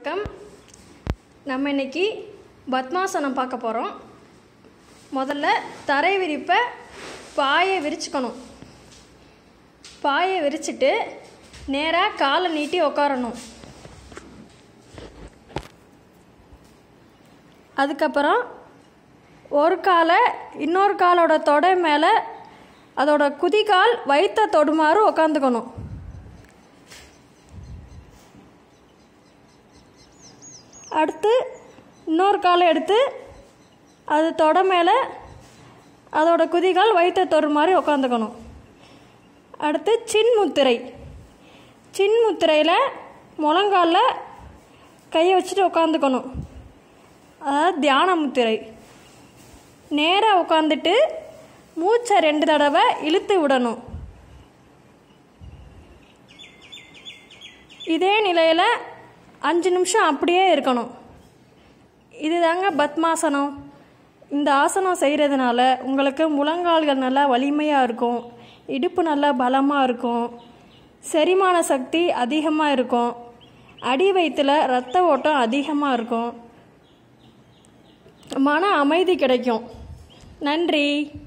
வணக்கம் நம்ம இன்னைக்கு பத்மாசனம் பார்க்க போகிறோம் முதல்ல தரை விரிப்பை பாயை விரிச்சுக்கணும் பாயை விரிச்சிட்டு நேராக காலை நீட்டி உட்காரணும் அதுக்கப்புறம் ஒரு காலை இன்னொரு காலோட தொடை மேலே அதோட குதிகால் வயிற்ற தொடுமாறு உக்காந்துக்கணும் அடுத்து இன்னொரு காலை எடுத்து அது தொட மேலே அதோட குதிகால் வயிற்ற தொடு மாதிரி உக்காந்துக்கணும் அடுத்து சின்முத்திரை சின்முத்திரையில் முழங்காலில் கையை வச்சுட்டு உட்காந்துக்கணும் அதாவது தியான முத்திரை நேராக உட்காந்துட்டு மூச்சை ரெண்டு தடவை இழுத்து விடணும் இதே நிலையில் அஞ்சு நிமிஷம் அப்படியே இருக்கணும் இதுதாங்க பத்மாசனம் இந்த ஆசனம் செய்கிறதுனால உங்களுக்கு முழங்கால்கள் நல்லா வலிமையாக இருக்கும் இடுப்பு நல்லா பலமாக இருக்கும் செரிமான சக்தி அதிகமாக இருக்கும் அடி வயிற்றில் ரத்த ஓட்டம் அதிகமாக இருக்கும் மன அமைதி கிடைக்கும் நன்றி